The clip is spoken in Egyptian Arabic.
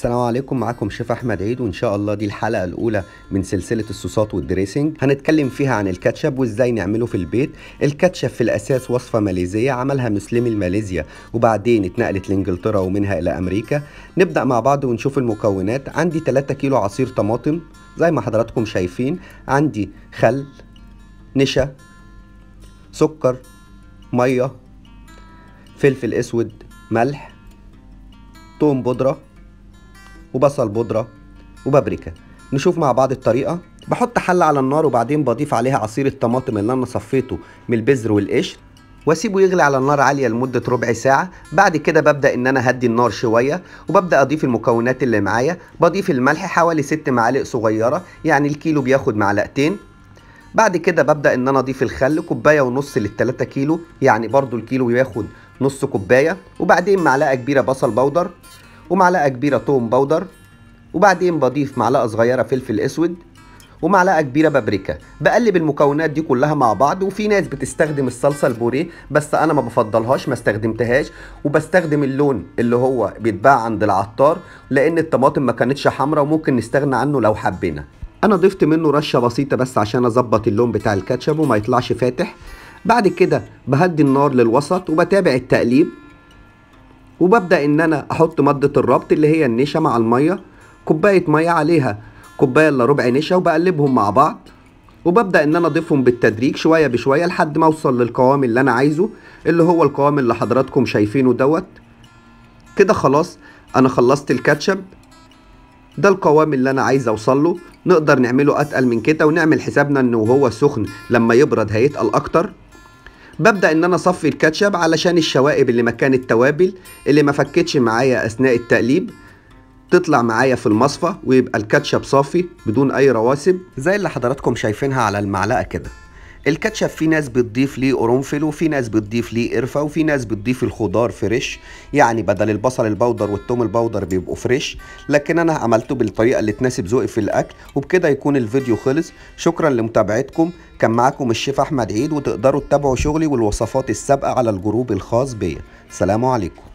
السلام عليكم معاكم شيف احمد عيد وان شاء الله دي الحلقه الاولى من سلسله الصوصات والدريسنج هنتكلم فيها عن الكاتشب وازاي نعمله في البيت الكاتشب في الاساس وصفه ماليزيه عملها مسلمي الماليزيا وبعدين اتنقلت لانجلترا ومنها الى امريكا نبدا مع بعض ونشوف المكونات عندي 3 كيلو عصير طماطم زي ما حضراتكم شايفين عندي خل نشا سكر ميه فلفل اسود ملح توم بودره وبصل بودرة وبابريكا نشوف مع بعض الطريقة بحط حلة على النار وبعدين بضيف عليها عصير الطماطم اللي انا صفيته من البذر والقشر واسيبه يغلي على النار عاليه لمده ربع ساعه بعد كده ببدا ان انا هدي النار شويه وببدا اضيف المكونات اللي معايا بضيف الملح حوالي ست معالق صغيره يعني الكيلو بياخد معلقتين بعد كده ببدا ان انا اضيف الخل كوبايه ونص للتلاتة كيلو يعني برضو الكيلو بياخد نص كوبايه وبعدين معلقه كبيره بصل بودر ومعلقه كبيره توم باودر وبعدين بضيف معلقه صغيره فلفل اسود ومعلقه كبيره بابريكا بقلب المكونات دي كلها مع بعض وفي ناس بتستخدم الصلصه البوريه بس انا ما بفضلهاش ما استخدمتهاش وبستخدم اللون اللي هو بيتباع عند العطار لان الطماطم ما كانتش حمراء وممكن نستغنى عنه لو حبينا انا ضفت منه رشه بسيطه بس عشان اظبط اللون بتاع الكاتشب وما يطلعش فاتح بعد كده بهدي النار للوسط وبتابع التقليب وببدا ان انا احط ماده الربط اللي هي النشا مع الميه كوبايه ميه عليها كوبايه الا ربع نشا وبقلبهم مع بعض وببدا ان انا اضيفهم بالتدريج شويه بشويه لحد ما اوصل للقوام اللي انا عايزه اللي هو القوام اللي حضراتكم شايفينه دوت كده خلاص انا خلصت الكاتشب ده القوام اللي انا عايز اوصل له نقدر نعمله اتقل من كده ونعمل حسابنا انه وهو سخن لما يبرد هيتقل اكتر ببدا ان انا اصفي الكاتشب علشان الشوائب اللي مكان التوابل اللي ما فكتش معايا اثناء التقليب تطلع معايا في المصفى ويبقى الكاتشب صافي بدون اي رواسب زي اللي حضراتكم شايفينها على المعلقه كده الكاتشب في ناس بتضيف ليه قرنفل وفي ناس بتضيف ليه قرفه وفي ناس بتضيف الخضار فريش يعني بدل البصل البودر والثوم البودر بيبقوا فريش لكن انا عملته بالطريقه اللي تناسب ذوقي في الاكل وبكده يكون الفيديو خلص شكرا لمتابعتكم كان معاكم الشيف احمد عيد وتقدروا تتابعوا شغلي والوصفات السابقه على الجروب الخاص بيا سلام عليكم